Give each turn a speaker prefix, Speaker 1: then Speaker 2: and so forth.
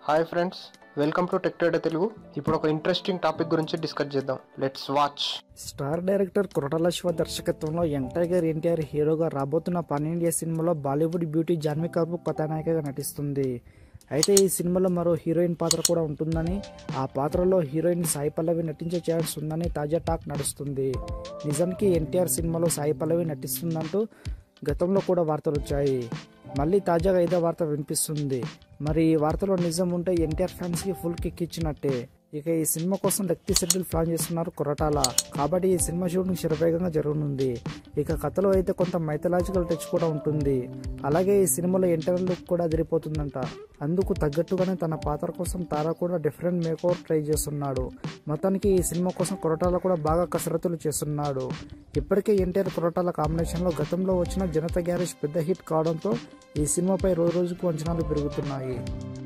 Speaker 1: hi friends welcome to tech trader Telugu ఇప్పుడు ఒక interesting topic గురించి డిస్కస్ చేద్దాం let's watch
Speaker 2: star director Koratala Siva దర్శకత్వంలో యంగ్ టైగర్ ఎన్టీఆర్ హీరోగా రాబోతున్న పాన్ ఇండియా సినిమాలో బాలీవుడ్ బ్యూటీ జాన్వీ కపూర్ కథానాయికగా నటిస్తుంది అయితే ఈ సినిమాలో మరో హీరోయిన్ పాత్ర కూడా ఉంటుందని ఆ పాత్రలో హీరోయిన్ సాయి పల్లవి నటించే ఛాన్స్ ఉందని తాజా టాక్ నడుస్తుంది నిజానికి ఎన్టీఆర్ సినిమాలో సాయి పల్లవి నటిస్తుందంటూ గతంలో కూడా వార్తలు వచ్చాయి మళ్ళీ తాజాగా ఇదే వార్త వినిపిస్తుంది మరి ఈ వార్తలో నిజం ఉంటే ఎన్టీఆర్ ఫ్యాన్స్ కి ఫుల్ కిక్ ఇచ్చినట్టే ఇక ఈ సినిమా కోసం లెక్తి షెడ్యూల్ ప్లాన్ చేస్తున్నారు కొరటాల కాబట్టి ఈ సినిమా షూటింగ్ శరవేగంగా జరగనుంది ఇక కథలో అయితే కొంత మైథలాజికల్ టచ్ కూడా ఉంటుంది అలాగే ఈ సినిమాలో ఎన్టీఆర్ లుక్ కూడా అదిరిపోతుందంట అందుకు తగ్గట్టుగానే తన పాత్ర కోసం తారా కూడా డిఫరెంట్ మేకోవర్ ట్రై చేస్తున్నాడు మొత్తానికి ఈ సినిమా కోసం కొరటాల కూడా బాగా కసరత్తులు చేస్తున్నాడు ఇప్పటికే ఎన్టీఆర్ కొరటాల కాంబినేషన్లో గతంలో వచ్చిన జనతా గ్యారేజ్ పెద్ద హిట్ కావడంతో ఈ సినిమాపై రోజు రోజుకు అంచనాలు పెరుగుతున్నాయి